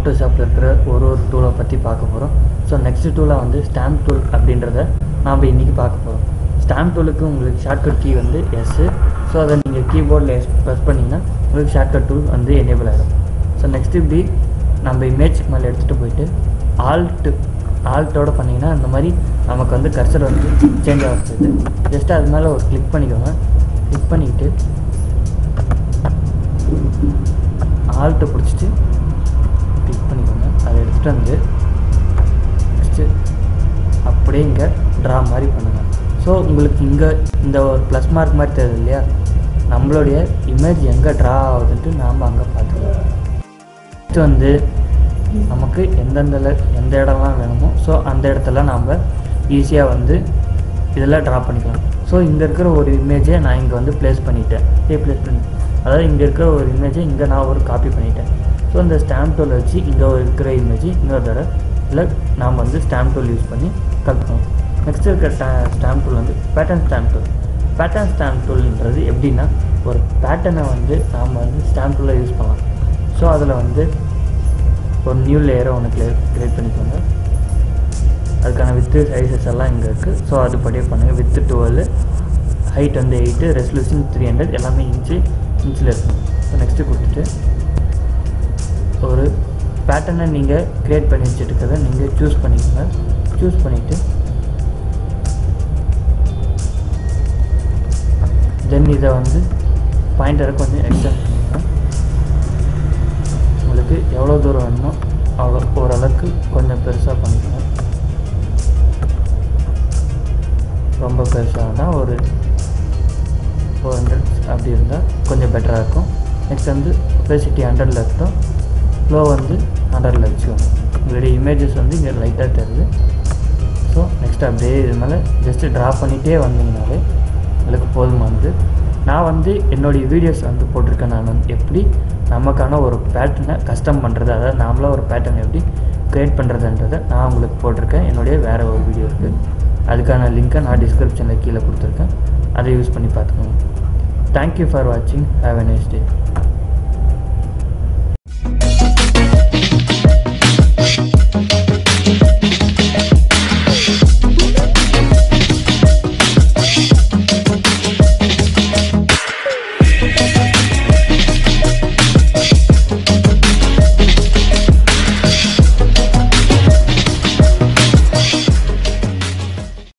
ஃபோட்டோஷாப்பில் இருக்கிற ஒரு ஒரு டூலை பற்றி பார்க்க போகிறோம் ஸோ நெக்ஸ்ட் டூலாக வந்து ஸ்டாம்ப் டூல் அப்படின்றத நாம் இன்றைக்கி பார்க்க போகிறோம் ஸ்டாம்ப் டூலுக்கு உங்களுக்கு ஷார்ட்கட் கீ வந்து எஸ்ஸு ஸோ அதை நீங்கள் கீபோர்டில் ப்ரெஸ் பண்ணிங்கன்னா உங்களுக்கு ஷார்ட்கட் டூல் வந்து எனேபிள் ஆகிடும் ஸோ நெக்ஸ்ட் இப்படி நம்ம இமேஜ் மேலே எடுத்துகிட்டு போயிட்டு ஆல்ட்டு ஆல்ட்டோட பண்ணிங்கன்னா அந்த மாதிரி நமக்கு வந்து கர்சர் வந்து சேஞ்ச் ஆகிறது ஜஸ்ட் அது மேலே ஒரு கிளிக் பண்ணிக்கோங்க கிளிக் பண்ணிக்கிட்டு ஆல்ட்டை பிடிச்சிட்டு கிளிக் பண்ணிக்கோங்க அதை எடுத்துகிட்டு வந்து நெக்ஸ்ட்டு அப்படியே இங்கே ட்ரா மாதிரி பண்ணுங்கள் ஸோ உங்களுக்கு இங்கே இந்த ஒரு ப்ளஸ் மார்க் மாதிரி தெரியுது இல்லையா நம்மளுடைய இமேஜ் எங்கே ட்ரா ஆகுதுன்ட்டு நாம் அங்கே பார்த்துக்கலாம் நெக்ஸ்ட் வந்து நமக்கு எந்தெந்த ல- எந்த இடம்லாம் வேணுமோ ஸோ அந்த இடத்துல நாம் ஈஸியாக வந்து இதெல்லாம் ட்ரா பண்ணிக்கலாம் ஸோ இங்கே இருக்கிற ஒரு இமேஜை நான் இங்கே வந்து ப்ளேஸ் பண்ணிட்டேன் இதே ப்ளேஸ் பண்ணி அதாவது இங்கே இருக்கிற ஒரு இமேஜை இங்கே நான் ஒரு காப்பி பண்ணிட்டேன் ஸோ இந்த ஸ்டாம்ப் டூல் வச்சு இங்கே இருக்கிற இமேஜ் இன்னொரு தடவை இல்லை நாம் வந்து ஸ்டாம்ப் டூல் யூஸ் பண்ணி கட் பண்ணுவோம் நெக்ஸ்ட் இருக்கிற ஸ்டாம்ப் டூல் வந்து pattern stamp tool pattern stamp டூல்ன்றது எப்படின்னா ஒரு பேட்டர்னை வந்து நாம் வந்து ஸ்டாம்ப் டூலில் யூஸ் பண்ணலாம் ஸோ அதில் வந்து ஒரு நியூ லேயரை ஒன்று கிரியேட் கிரியேட் பண்ணிக்கோங்க அதுக்கான வித்து சைஸஸ் எல்லாம் இங்கே இருக்குது ஸோ அதுபடியே பண்ணுங்கள் வித்து டுவெல் ஹைட் வந்து எயிட்டு ரெசல்யூஷன் த்ரீ ஹண்ட்ரட் எல்லாமே இன்ச்சு இன்ச்சில் இருக்கும் ஸோ நெக்ஸ்ட்டு கொடுத்துட்டு ஒரு பேட்டர்னை நீங்கள் க்ரியேட் பண்ணி வச்சுருக்கிறத நீங்கள் சூஸ் பண்ணிக்கோங்க சூஸ் பண்ணிவிட்டு தென் இதை வந்து பாயிண்டரை கொஞ்சம் எக்ஸ்டெண்ட் பண்ணிக்கோங்க உங்களுக்கு எவ்வளோ தூரம் வேணுமோ அவ்வளோ ஓரளவுக்கு கொஞ்சம் பெருசாக பண்ணிக்கணும் ரொம்ப பெருசாக ஒரு ஃபோர் ஹண்ட்ரட் அப்படி இருந்தால் கொஞ்சம் பெட்டராக இருக்கும் நெக்ஸ்ட் வந்து ஒபேசிட்டி ஹண்ட்ரடில் இருக்கட்டும் ஃப்ளோ வந்து ஹண்ட்ரடில் வச்சுக்கோங்க உங்களுடைய இமேஜஸ் வந்து இங்கே லைட்டாக தெரியுது ஸோ நெக்ஸ்ட் அப்படியே இது மேலே ஜஸ்ட்டு ட்ரா பண்ணிகிட்டே வந்தீங்கனாலே உங்களுக்கு போதுமானது நான் வந்து என்னுடைய வீடியோஸ் வந்து போட்டிருக்கேன் நான் வந்து எப்படி நமக்கான ஒரு பேட்டர்னை கஸ்டம் பண்ணுறது அதாவது நாமளாக ஒரு பேட்டர்ன் எப்படி க்ரியேட் பண்ணுறதுன்றதை நான் உங்களுக்கு போட்டிருக்கேன் என்னுடைய வேறு ஒரு வீடியோ இருக்குது அதுக்கான லிங்க்கை நான் டிஸ்கிரிப்ஷனில் கீழே கொடுத்துருக்கேன் அதை யூஸ் பண்ணி பார்த்துக்கோங்க தேங்க்யூ ஃபார் வாட்சிங் ஹேவ் a நைஸ் டே